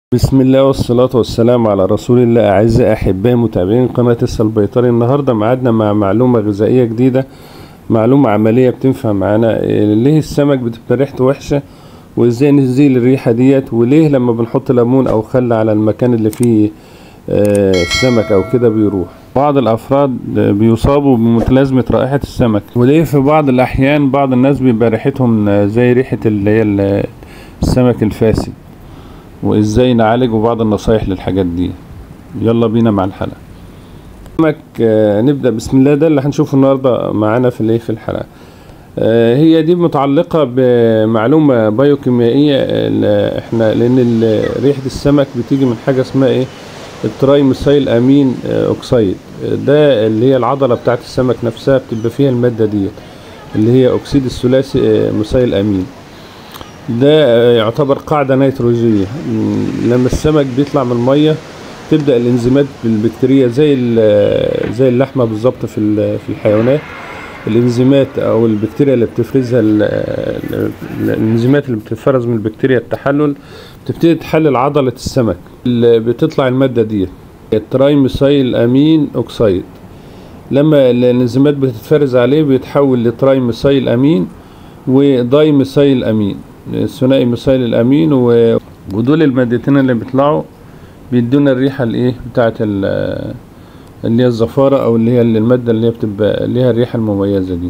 بسم الله والصلاة والسلام على رسول الله أعزائي أحبائي متابعين قناة السلبيطري النهاردة معادنا مع معلومة غذائية جديدة معلومة عملية بتنفع معانا إيه، ليه السمك بتبقى ريحته وحشة وإزاي نزيل الريحة ديت وليه لما بنحط ليمون أو خل على المكان اللي فيه آه، السمك أو كده بيروح بعض الأفراد بيصابوا بمتلازمة رائحة السمك وليه في بعض الأحيان بعض الناس بيبقى ريحتهم آه، زي ريحة اللي هي ال- السمك الفاسد وازاي نعالج وبعض النصايح للحاجات دي يلا بينا مع الحلقه سمك آه، نبدا بسم الله ده اللي هنشوفه النهارده معانا في الايه في الحلقه آه، هي دي متعلقه بمعلومه بايوكيميائيه ال- احنا لان ال- ريحه السمك بتيجي من حاجه اسمها ايه التراي ميثايل امين آه، اوكسيد آه، ده اللي هي العضله بتاعت السمك نفسها بتبقى فيها الماده ديت اللي هي اكسيد الثلاثي آه، ميثايل امين ده آه، يعتبر قاعدة نيتروجية مم، لما السمك بيطلع من المية تبدأ الانزيمات بالبكتيريا زي ال- زي اللحمة بالظبط في ال- في الحيوانات الانزيمات او البكتيريا اللي بتفرزها ال- ال- الانزيمات اللي بتتفرز من البكتيريا التحلل بتبتدي تحلل عضلة السمك اللي بتطلع المادة دي الترايميثايل امين اوكسيد لما الانزيمات بتتفرز عليه بيتحول لترايميثايل امين ودايميثايل امين ثنائي ميثايل الامين و... ودول المادتين اللي بيطلعوا بيدونا الريحه الايه بتاعه ال- اللي هي الزفاره او اللي هي الماده اللي هي بتبقى ليها الريحه المميزه دي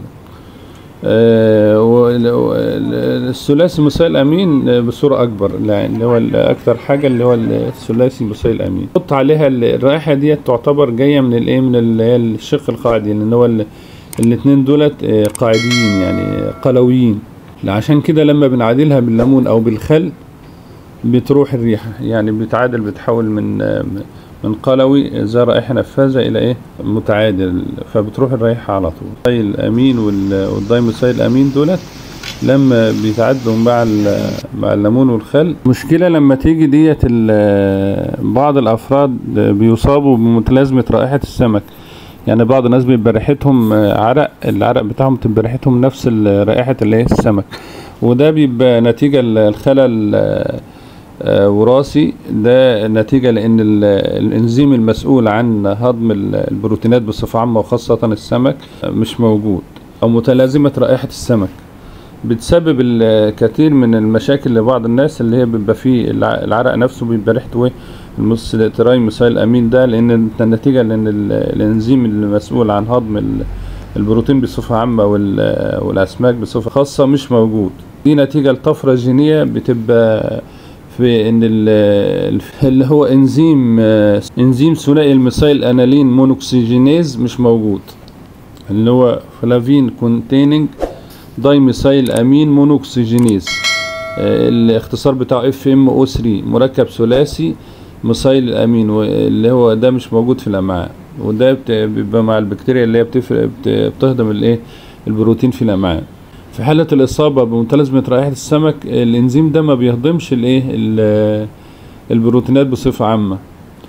آه، وال- وال- الثلاثي ميثايل امين آه، بصوره اكبر لا، اللي هو اكتر حاجه اللي هو الثلاثي ميثايل امين حط عليها ال- الرائحه ديت تعتبر جايه من الايه من اللي هي الشق القاعدي لان هو ال- الاتنين دولت آه، قاعديين يعني قلويين عشان كده لما بنعادلها بالليمون او بالخل بتروح الريحه يعني بتعادل بتحول من آه، من قلوي ذا رائحه نفاذه الى ايه متعادل فبتروح الرائحه على طول الامين وال- والدايميثايل امين دولت لما بيتعادلوا مع ال- مع الليمون والخل مشكلة لما تيجي ديت ال- بعض الأفراد بيصابوا بمتلازمة رائحة السمك يعني بعض الناس بيبقى ريحتهم عرق العرق بتاعهم بتبقى ريحتهم نفس ال- رائحة اللي هي السمك وده بيبقى نتيجة ال- الخلل آه، وراثي ده نتيجة لأن ال- الإنزيم المسؤول عن هضم ال- البروتينات بصفة عامة وخاصة السمك مش موجود أو متلازمة رائحة السمك بتسبب الكثير من المشاكل لبعض الناس اللي هي بيبقى فيه الع- العرق نفسه بيبقى ريحته ايه المستراي مثال امين ده لان النتيجه لان ال- الانزيم المسؤول عن هضم ال- البروتين بصفه عامه وال- والاسماك بصفه خاصه مش موجود دي نتيجه لطفره جينيه بتبقى في ان ال- اللي هو انزيم آه، انزيم ثنائي الميثايل انالين مونوكسيجينيز مش موجود اللي هو فلافين كونتيننج دايميثايل امين مونوكسيجينيز آه، الاختصار بتاعه اف ام او 3 مركب ثلاثي ميثايل الامين اللي هو ده مش موجود في الامعاء وده بت- بيبقى مع البكتيريا اللي هي بتفرق بت- بتهضم الايه البروتين في الامعاء في حالة الإصابة بمتلازمة رائحة السمك الإنزيم ده ما بيهضمش الإيه ال- البروتينات بصفة عامة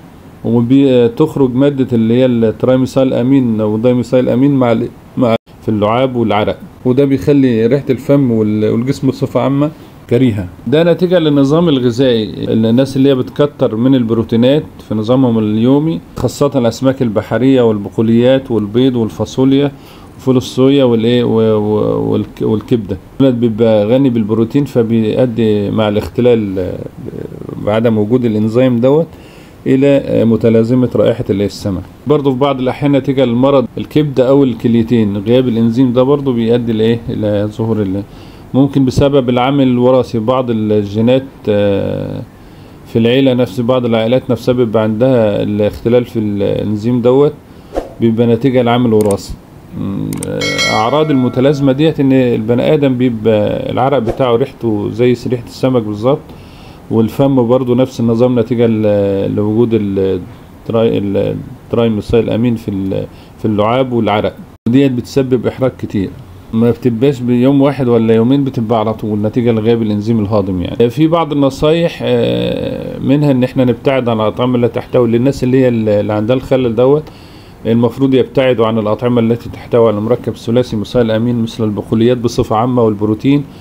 وبتخرج مادة اللي هي الترايميثايل أمين أو دايميثايل أمين مع ال- مع في اللعاب والعرق وده بيخلي ريحة الفم وال- والجسم بصفة عامة كريهة ده نتيجة للنظام الغذائي الناس اللي هي بتكتر من البروتينات في نظامهم اليومي خاصة الأسماك البحرية والبقوليات والبيض والفاصوليا وفول الصويا والايه و- و- والك- والكبده الولد بيبقى غني بالبروتين فبيؤدي مع الاختلال آه، بعدم وجود الانزيم دوت الى آه، متلازمه رائحه الايه السمك برضه في بعض الاحيان نتيجه للمرض الكبده او الكليتين غياب الانزيم ده برضه بيؤدي لايه الى ظهور ال- ممكن بسبب العامل الوراثي بعض الجينات آه، في العيله نفس بعض العائلات نفسها بيبقى عندها الاختلال في الانزيم دوت بيبقى نتيجه لعامل وراثي مم، آه، اعراض المتلازمه ديت ان البني ادم بيبقى العرق بتاعه ريحته زي ريحه السمك بالظبط والفم برضو نفس النظام نتيجه ل- لوجود التراي الترايميثايل امين في ال- في اللعاب والعرق وديت بتسبب احراج كتير ما بتبقاش بيوم واحد ولا يومين بتبقى على طول نتيجه لغياب الانزيم الهاضم يعني في بعض النصايح آه، منها ان احنا نبتعد عن الاطعمه اللي تحتوي للناس اللي هي اللي عندها الخلل دوت المفروض يبتعدوا عن الأطعمة التي تحتوي على مركب ثلاثي مثال أمين مثل البقوليات بصفة عامة والبروتين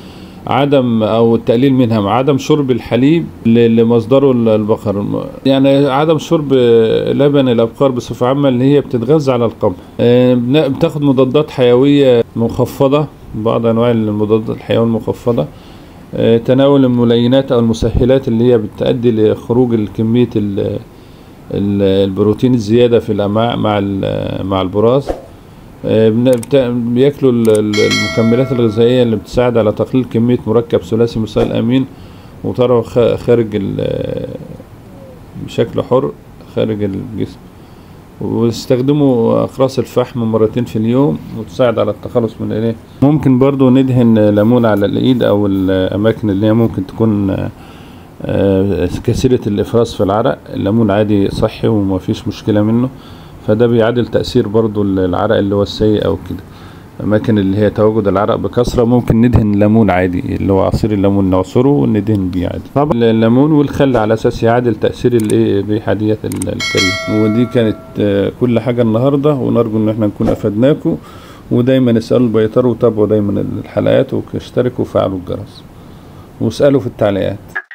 عدم او التقليل منها مع عدم شرب الحليب ل- لمصدره ال- البقر يعني عدم شرب لبن الابقار بصفه عامه اللي هي بتتغذى على القمح آه، بن- بتاخد مضادات حيويه مخفضه بعض انواع المضادات الحيويه المخفضه آه، تناول الملينات او المسهلات اللي هي بتؤدي لخروج كميه ال- ال- البروتين الزياده في الامعاء مع ال- مع البراز آه، بن- بت- بياكلوا ال- ال- المكملات الغذائيه اللي بتساعد على تقليل كميه مركب ثلاثي مثال امين وترى خ- خارج ال- بشكل حر خارج الجسم واستخدموا اقراص الفحم مرتين في اليوم وتساعد على التخلص من الايه ممكن برضو ندهن ليمون على الايد او الاماكن اللي هي ممكن تكون آه، آه، كثيرة الافراز في العرق الليمون عادي صحي وما فيش مشكلة منه فده بيعادل تأثير برضو العرق اللي هو السيء او كده الأماكن اللي هي تواجد العرق بكثرة ممكن ندهن ليمون عادي اللي هو عصير الليمون نعصره وندهن بيه عادي طبعا الليمون والخل على أساس يعادل تأثير الإيه الريحة ديت ال- الكريمة ودي كانت آه، كل حاجة النهاردة ونرجو إن احنا نكون أفدناكم ودايما اسألوا البيطار وتابعوا دايما الحلقات واشتركوا وفعلوا الجرس واسألوا في التعليقات